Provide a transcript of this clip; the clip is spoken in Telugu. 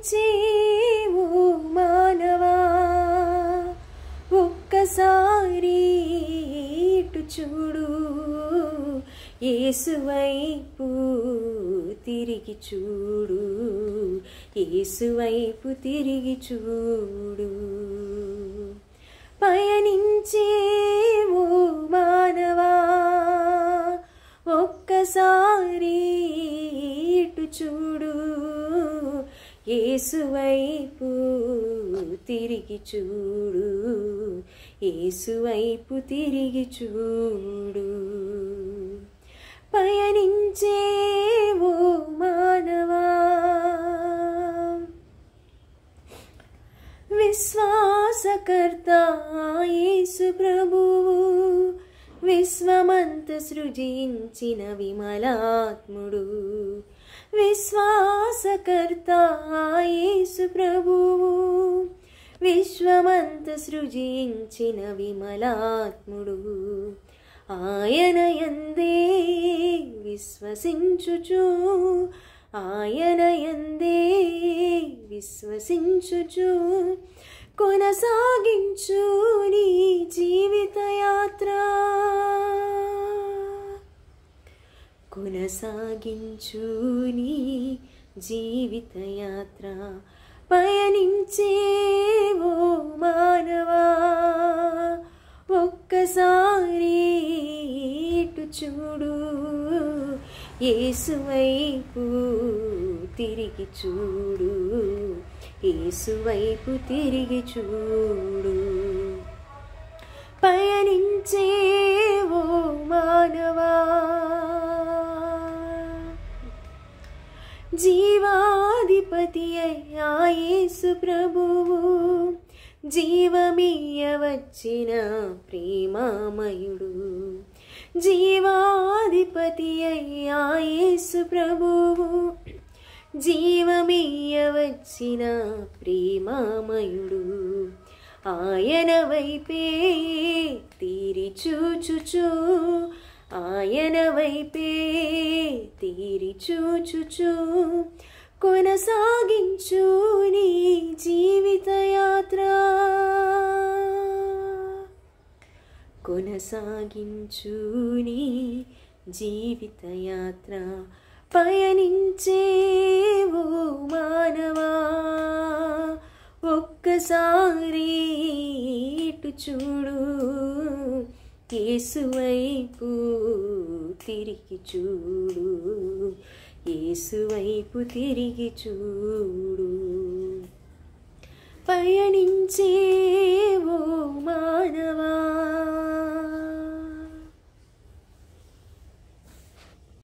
పయనించేవు మానవా ఒక్కసారి ఇటు చూడు ఏసువైపు తిరిగి చూడు ఏసువైపు తిరిగి చూడు పయనించేవు మానవా ఒక్కసారి ఇటు చూడు ఏసువైపు తిరిగి చూడు ఏసువైపు తిరిగి చూడు పయనించేవు మానవా విశ్వాసకర్త యేసు ప్రభువు విశ్వమంత సృజించిన విమలాత్ముడు విశ్వాసకర్త యేసు ప్రభువు విశ్వమంత సృజించిన విమలాత్ముడు ఆయన యందే విశ్వసించుచు ఆయన యందే విశ్వసించుచు కొనసాగించు నీ జీవిత యాత్ర కొనసాగించు నీ జీవిత యాత్ర పయనించేవో మానవా ఒక్కసారి ఇటు చూడు ఏసువైపు తిరిగి చూడు ఏసువైపు తిరిగి చూడు పయనించేవో మానవా జీవాధిపతి అయ్యా యేసు ప్రభువు జీవమీయ వచ్చిన ప్రేమామయుడు జీవాధిపతి అయ్యా యేసు ప్రభువు జీవమీయ వచ్చిన ప్రేమామయుడు ఆయన వైపే తీరి చూచుచు ఆయన వైపే తీరి చూచుచు కొనసాగించు నీ జీవిత యాత్ర కొనసాగించు నీ జీవిత యాత్ర పయనించేవో మానవా ఒక్కసారి ఇటు చూడు ఏసువైపు తిరిగి చూడు ఏసువైపు తిరిగి చూడు పయనించే